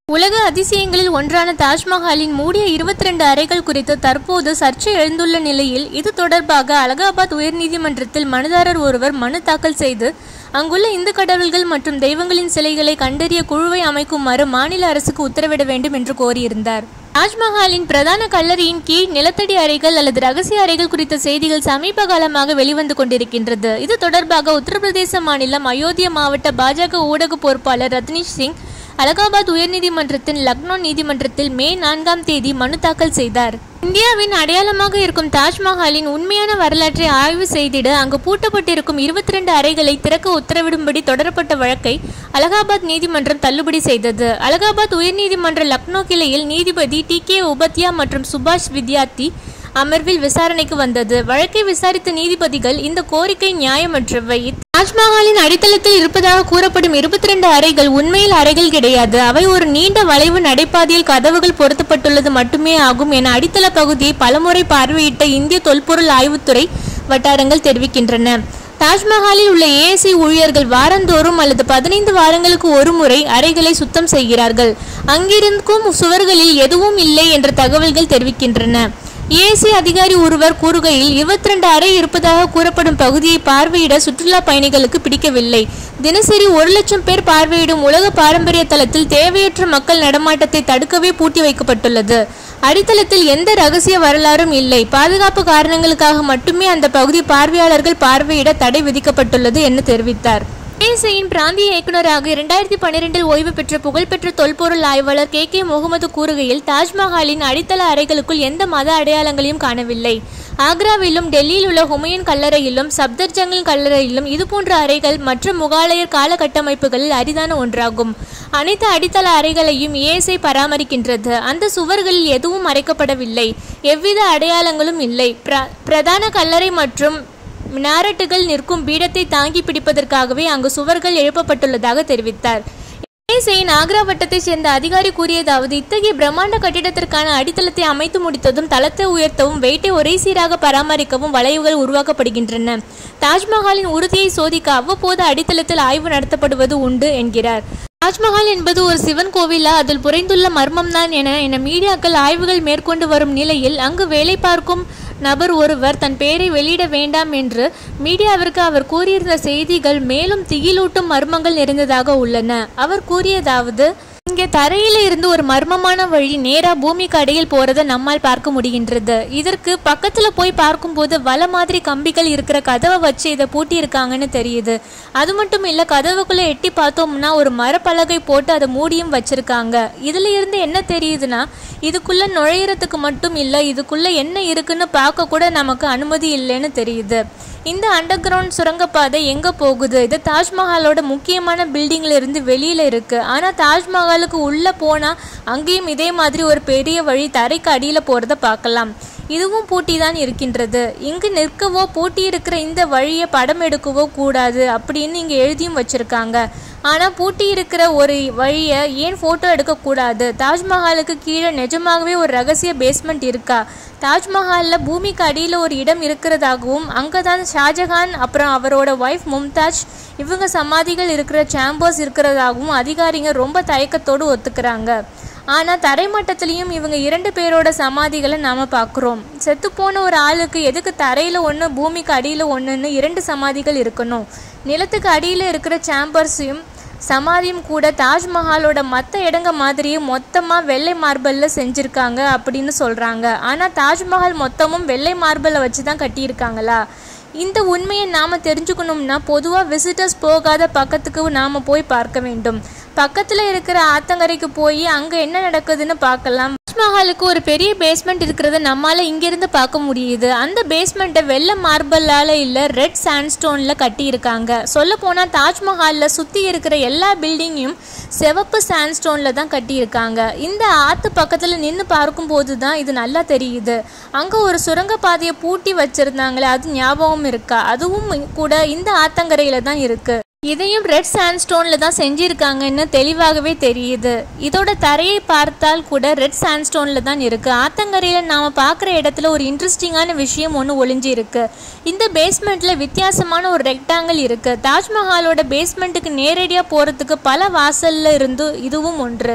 உலக அதிசயங்களில் ஒன்றான தாஜ்மஹாலின் மூடிய இருபத்தி ரெண்டு அறைகள் குறித்து தற்போது சர்ச்சை எழுந்துள்ள நிலையில் இது தொடர்பாக அலகாபாத் உயர்நீதிமன்றத்தில் மனுதாரர் ஒருவர் மனு தாக்கல் செய்து அங்குள்ள இந்து கடவுள்கள் மற்றும் தெய்வங்களின் சிலைகளை கண்டறிய குழுவை அமைக்குமாறு மாநில அரசுக்கு உத்தரவிட வேண்டும் என்று கோரியிருந்தார் தாஜ்மஹாலின் பிரதான கல்லறையின் கீழ் நிலத்தடி அறைகள் அல்லது ரகசிய அறைகள் குறித்த செய்திகள் சமீப காலமாக வெளிவந்து கொண்டிருக்கின்றது இது தொடர்பாக உத்தரப்பிரதேச மாநிலம் அயோத்தியா மாவட்ட பாஜக ஊடக பொறுப்பாளர் ரத்னீஷ் சிங் அலகாபாத் உயர்நீதிமன்றத்தின் லக்னோ நீதிமன்றத்தில் மே நான்காம் தேதி மனு தாக்கல் செய்தார் இந்தியாவின் அடையாளமாக இருக்கும் தாஜ்மஹாலின் உண்மையான வரலாற்றை ஆய்வு செய்திட அங்கு பூட்டப்பட்டிருக்கும் இருபத்தி ரெண்டு அறைகளை திறக்க உத்தரவிடும்படி தொடரப்பட்ட வழக்கை அலகாபாத் நீதிமன்றம் தள்ளுபடி செய்தது அலகாபாத் உயர்நீதிமன்ற லக்னோ கிளையில் நீதிபதி டி கே உபத்யா மற்றும் சுபாஷ் வித்யார்த்தி அமர்வில் விசாரணைக்கு வந்தது வழக்கை விசாரித்த நீதிபதிகள் இந்த கோரிக்கை நியாயமற்றவை தாஜ்மஹாலின் அடித்தளத்தில் இருப்பதாக கூறப்படும் இருபத்தி ரெண்டு அறைகள் உண்மையில் அறைகள் கிடையாது அவை ஒரு நீண்ட வளைவு நடைபாதையில் கதவுகள் பொருத்தப்பட்டுள்ளது மட்டுமே ஆகும் என அடித்தள பகுதியை பலமுறை பார்வையிட்ட இந்திய தொல்பொருள் ஆய்வுத்துறை வட்டாரங்கள் தெரிவிக்கின்றன தாஜ்மஹாலில் உள்ள ஏஎஸ்சி ஊழியர்கள் வாரந்தோறும் அல்லது பதினைந்து வாரங்களுக்கு ஒரு முறை அறைகளை சுத்தம் செய்கிறார்கள் அங்கிருக்கும் சுவர்களில் எதுவும் இல்லை என்ற தகவல்கள் தெரிவிக்கின்றன ஏசி அதிகாரி ஒருவர் கூறுகையில் இருபத்தி ரெண்டு அறை இருப்பதாக கூறப்படும் பகுதியை பார்வையிட சுற்றுலா பயணிகளுக்கு பிடிக்கவில்லை தினசரி ஒரு லட்சம் பேர் பார்வையிடும் உலக பாரம்பரிய தளத்தில் தேவையற்ற மக்கள் நடமாட்டத்தை தடுக்கவே பூட்டி வைக்கப்பட்டுள்ளது அடித்தளத்தில் எந்த ரகசிய வரலாறும் இல்லை பாதுகாப்பு காரணங்களுக்காக மட்டுமே அந்த பகுதி பார்வையாளர்கள் பார்வையிட தடை விதிக்கப்பட்டுள்ளது என தெரிவித்தார் ஏசியின் பிராந்திய இயக்குநராக இரண்டாயிரத்தி பன்னிரெண்டில் ஓய்வு பெற்ற புகழ்பெற்ற தொல்பொருள் ஆய்வாளர் கே கே முகமது கூறுகையில் தாஜ்மஹாலின் அடித்தள அறைகளுக்குள் எந்த மத அடையாளங்களையும் காணவில்லை ஆக்ராவிலும் டெல்லியில் உள்ள ஹுமையூன் கல்லறையிலும் சப்தர்ஜங்கல் கல்லறையிலும் இதுபோன்ற அறைகள் மற்ற முகாலயர் கால கட்டமைப்புகளில் அரிதான ஒன்றாகும் அனைத்து அடித்தள அறைகளையும் ஏஎஸ்ஐ பராமரிக்கின்றது அந்த சுவர்களில் எதுவும் மறைக்கப்படவில்லை எவ்வித அடையாளங்களும் இல்லை பிர- பிரதான கல்லறை மற்றும் மினாரட்டுகள் நிற்கும் பீடத்தை தாங்கி பிடிப்பதற்காகவே அங்கு சுவர்கள் எழுப்பப்பட்டுள்ளதாக தெரிவித்தார் ஏஎஸ்ஐயின் ஆக்ரா வட்டத்தைச் சேர்ந்த அதிகாரி கூறியதாவது இத்தகைய பிரம்மாண்ட கட்டிடத்திற்கான அடித்தளத்தை அமைத்து முடித்ததும் தளத்தை உயர்த்தவும் வெயிட்டை ஒரே சீராக பராமரிக்கவும் வளைவுகள் உருவாக்கப்படுகின்றன தாஜ்மஹாலின் உறுதியை சோதிக்க அவ்வப்போது அடித்தளத்தில் ஆய்வு நடத்தப்படுவது உண்டு என்கிறார் தாஜ்மஹால் என்பது ஒரு சிவன் கோவிலா அதில் புரைந்துள்ள மர்மம்தான் என என மீடியாக்கள் ஆய்வுகள் மேற்கொண்டு வரும் நிலையில் அங்கு வேலை பார்க்கும் நபர் ஒருவர் தன் பெயரை வெளியிட வேண்டாம் என்று மீடியாவிற்கு அவர் கூறியிருந்த செய்திகள் மேலும் திகிலூட்டும் மர்மங்கள் நிறைந்ததாக உள்ளன அவர் கூறியதாவது இங்கே தரையில இருந்து ஒரு மர்மமான வழி நேரா பூமிக்கு அடியில் போறதை நம்மால் பார்க்க முடிகின்றது இதற்கு பக்கத்துல போய் பார்க்கும்போது வலை மாதிரி கம்பிகள் இருக்கிற கதவை வச்சு இதை பூட்டி இருக்காங்கன்னு தெரியுது அது மட்டும் இல்ல கதவுக்குள்ள எட்டி பார்த்தோம்னா ஒரு மரப்பலகை போட்டு அதை மூடியும் வச்சிருக்காங்க இதுல இருந்து என்ன தெரியுதுன்னா இதுக்குள்ள நுழையறதுக்கு மட்டும் இல்ல இதுக்குள்ள என்ன இருக்குன்னு பார்க்க கூட நமக்கு அனுமதி இல்லைன்னு தெரியுது இந்த அண்டர் கிரவுண்ட் சுரங்கப்பாதை எங்க போகுது இது தாஜ்மஹாலோட முக்கியமான பில்டிங்ல இருந்து வெளியில இருக்கு ஆனா தாஜ்மஹாலுக்கு உள்ள போனா அங்கேயும் இதே மாதிரி ஒரு பெரிய வழி தரைக்கு அடியில போறத பார்க்கலாம் இதுவும் பூட்டி தான் இருக்கின்றது இங்கு நிற்கவோ பூட்டி இருக்கிற இந்த வழியை படம் எடுக்கவோ கூடாது அப்படின்னு இங்க எழுதியும் வச்சிருக்காங்க ஆனா பூட்டி இருக்கிற ஒரு வழியை ஏன் போட்டோ எடுக்கக்கூடாது தாஜ்மஹாலுக்கு கீழே நிஜமாகவே ஒரு ரகசிய பேஸ்மெண்ட் இருக்கா தாஜ்மஹாலில் பூமிக்கு அடியில் ஒரு இடம் இருக்கிறதாகவும் அங்கே தான் ஷாஜஹான் அப்புறம் அவரோட ஒய்ஃப் மும்தாஜ் இவங்க சமாதிகள் இருக்கிற சேம்பர்ஸ் இருக்கிறதாகவும் அதிகாரிங்க ரொம்ப தயக்கத்தோடு ஒத்துக்கிறாங்க ஆனால் தரைமட்டத்திலையும் இவங்க இரண்டு பேரோட சமாதிகளை நாம் பார்க்குறோம் செத்துப்போன ஒரு ஆளுக்கு எதுக்கு தரையில் ஒன்று பூமிக்கு அடியில் ஒன்றுன்னு இரண்டு சமாதிகள் இருக்கணும் நிலத்துக்கு அடியில் இருக்கிற சேம்பர்ஸையும் சமாதியும் கூட தாஜ்மஹாலோட மற்ற இடங்க மாதிரியே மொத்தமாக வெள்ளை மார்பலில் செஞ்சுருக்காங்க அப்படின்னு சொல்கிறாங்க ஆனால் தாஜ்மஹால் மொத்தமும் வெள்ளை மார்பலை வச்சு தான் கட்டியிருக்காங்களா இந்த உண்மையை நாம் தெரிஞ்சுக்கணும்னா பொதுவாக விசிட்டர்ஸ் போகாத பக்கத்துக்கு நாம் போய் பார்க்க வேண்டும் பக்கத்தில் இருக்கிற ஆத்தங்கரைக்கு போய் அங்கே என்ன நடக்குதுன்னு பார்க்கலாம் தாஜ்மஹாலுக்கு ஒரு பெரிய பேஸ்மெண்ட் இருக்கிறத நம்மால இங்கிருந்து பார்க்க முடியுது அந்த பேஸ்மெண்ட்டை வெள்ளை மார்பலால இல்ல ரெட் சாண்ட்ஸ்டோன்ல கட்டியிருக்காங்க சொல்ல போனா தாஜ்மஹால்ல சுத்தி இருக்கிற எல்லா பில்டிங்கையும் சிவப்பு சாண்ட்ஸ்டோன்ல தான் கட்டியிருக்காங்க இந்த ஆத்து பக்கத்துல நின்று பார்க்கும்போது தான் இது நல்லா தெரியுது அங்க ஒரு சுரங்கப்பாதையை பூட்டி வச்சிருந்தாங்களே அது ஞாபகம் இருக்கா அதுவும் கூட இந்த ஆத்தங்கரையில தான் இருக்கு இதையும் ரெட் சாண்ட்ஸ்டோன்ல தான் செஞ்சிருக்காங்கன்னு தெளிவாகவே தெரியுது இதோட தரையை பார்த்தால் கூட ரெட் சாண்ட்ஸ்டோன்ல தான் இருக்கு ஆத்தங்கரையில நாம பார்க்குற இடத்துல ஒரு இன்ட்ரெஸ்டிங்கான விஷயம் ஒன்று ஒளிஞ்சு இருக்கு இந்த பேஸ்மெண்ட்ல வித்தியாசமான ஒரு ரெக்டாங்கிள் இருக்கு தாஜ்மஹாலோட பேஸ்மெண்ட்டுக்கு நேரடியாக போறதுக்கு பல வாசல்ல இருந்து இதுவும் ஒன்று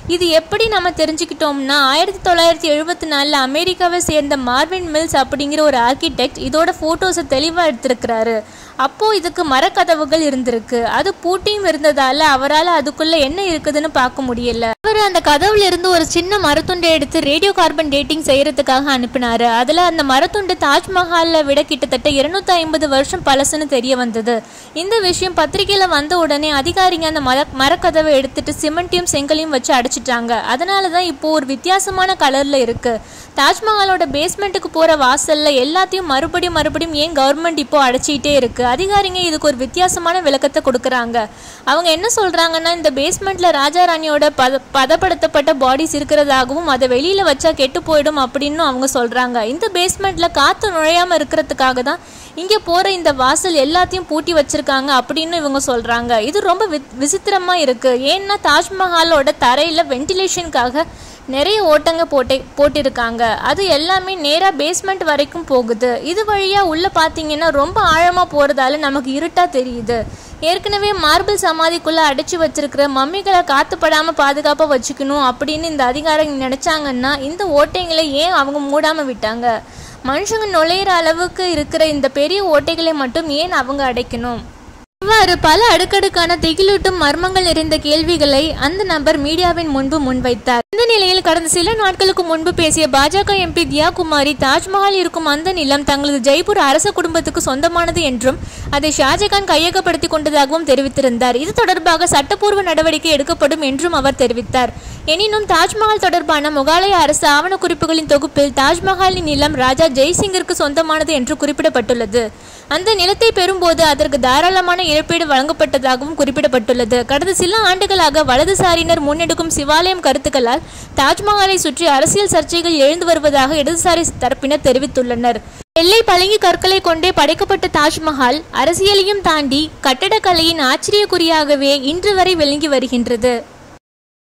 இது எப்படி நம்ம தெரிஞ்சுக்கிட்டோம்னா ஆயிரத்தி தொள்ளாயிரத்தி எழுபத்தி நாலில் அமெரிக்காவை சேர்ந்த மார்வின் மில்ஸ் அப்படிங்கிற ஒரு ஆர்கிடெக்ட் இதோட ஃபோட்டோஸை தெளிவாக எடுத்திருக்கிறாரு அப்போ இதுக்கு மரக்கதவுகள் இருந்திருக்கு அது பூட்டியும் இருந்ததால அவரால் அதுக்குள்ள என்ன இருக்குதுன்னு பார்க்க முடியல அவர் அந்த கதவுல இருந்து ஒரு சின்ன மரத்துண்டை எடுத்து ரேடியோ கார்பன் டேட்டிங் செய்யறதுக்காக அனுப்பினாரு அதுல அந்த மரத்துண்டு தாஜ்மஹாலை விட கிட்டத்தட்ட இருநூத்தி ஐம்பது வருஷம் பழசுன்னு தெரிய வந்தது இந்த விஷயம் பத்திரிகையில வந்த உடனே அதிகாரிங்க அந்த மர மரக்கதவை எடுத்துட்டு சிமெண்ட்டையும் செங்கலையும் வச்சு அடைச்சிட்டாங்க அதனால தான் இப்போ ஒரு வித்தியாசமான கலர்ல இருக்கு தாஜ்மஹாலோட பேஸ்மெண்ட்டுக்கு போற வாசல்ல எல்லாத்தையும் மறுபடியும் மறுபடியும் ஏன் கவர்மெண்ட் இப்போ அடைச்சிக்கிட்டே இருக்கு அதிகாரிங்க இதுக்கு ஒரு வித்தியாசமான விளக்கத்தை கொடுக்குறாங்க அவங்க என்ன சொல்றாங்கன்னா இந்த பேஸ்மெண்ட்ல ராஜா ராணியோட பத பதப்படுத்தப்பட்ட பாடிஸ் இருக்கிறதாகவும் அதை வெளியில வச்சா கெட்டு போயிடும் அப்படின்னு அவங்க சொல்றாங்க இந்த பேஸ்மெண்ட்ல காத்து நுழையாம இருக்கிறதுக்காக தான் இங்க போற இந்த வாசல் எல்லாத்தையும் பூட்டி வச்சிருக்காங்க அப்படின்னு இவங்க சொல்றாங்க இது ரொம்ப வி- விசித்திரமா இருக்கு ஏன்னா தாஜ்மஹாலோட தரையில வென்டிலேஷனுக்காக நிறைய ஓட்டங்க போட்டு போட்டிருக்காங்க அது எல்லாமே நேராக பேஸ்மெண்ட் வரைக்கும் போகுது இது வழியாக உள்ளே பார்த்தீங்கன்னா ரொம்ப ஆழமாக போகிறதால நமக்கு இருட்டாக தெரியுது ஏற்கனவே மார்பிள் சமாதிக்குள்ளே அடைச்சி வச்சிருக்கிற மம்மிகளை காத்துப்படாமல் பாதுகாப்பாக வச்சுக்கணும் அப்படின்னு இந்த அதிகாரிகள் நினச்சாங்கன்னா இந்த ஓட்டைங்களை ஏன் அவங்க மூடாமல் விட்டாங்க மனுஷங்க நுழையிற அளவுக்கு இருக்கிற இந்த பெரிய ஓட்டைகளை மட்டும் ஏன் அவங்க அடைக்கணும் இவ்வாறு பல அடுக்கடுக்கான திகிலூட்டும் மர்மங்கள் நிறைந்த கேள்விகளை அந்த நபர் மீடியாவின் முன்பு முன்வைத்தார் இந்த நிலையில் கடந்த சில நாட்களுக்கு முன்பு பேசிய பாஜக எம்பி தியா குமாரி தாஜ்மஹால் இருக்கும் அந்த நிலம் தங்களது ஜெய்ப்பூர் அரச குடும்பத்துக்கு சொந்தமானது என்றும் அதை ஷாஜகான் கையகப்படுத்திக் கொண்டதாகவும் தெரிவித்திருந்தார் இது தொடர்பாக சட்டப்பூர்வ நடவடிக்கை எடுக்கப்படும் என்றும் அவர் தெரிவித்தார் எனினும் தாஜ்மஹால் தொடர்பான முகாலய அரசு ஆவணக்குறிப்புகளின் தொகுப்பில் தாஜ்மஹாலின் நிலம் ராஜா ஜெய்சிங்கிற்கு சொந்தமானது என்று குறிப்பிடப்பட்டுள்ளது அந்த நிலத்தை பெறும்போது அதற்கு தாராளமான இழப்பீடு வழங்கப்பட்டதாகவும் குறிப்பிடப்பட்டுள்ளது கடந்த சில ஆண்டுகளாக வலதுசாரியினர் முன்னெடுக்கும் சிவாலயம் கருத்துக்களால் தாஜ்மஹாலை சுற்றி அரசியல் சர்ச்சைகள் எழுந்து வருவதாக இடதுசாரி தரப்பினர் தெரிவித்துள்ளனர் வெள்ளை பளிங்கு கற்களை கொண்டே படைக்கப்பட்ட தாஜ்மஹால் அரசியலையும் தாண்டி கட்டடக்கலையின் ஆச்சரியக்குறியாகவே இன்று வரை விளங்கி வருகின்றது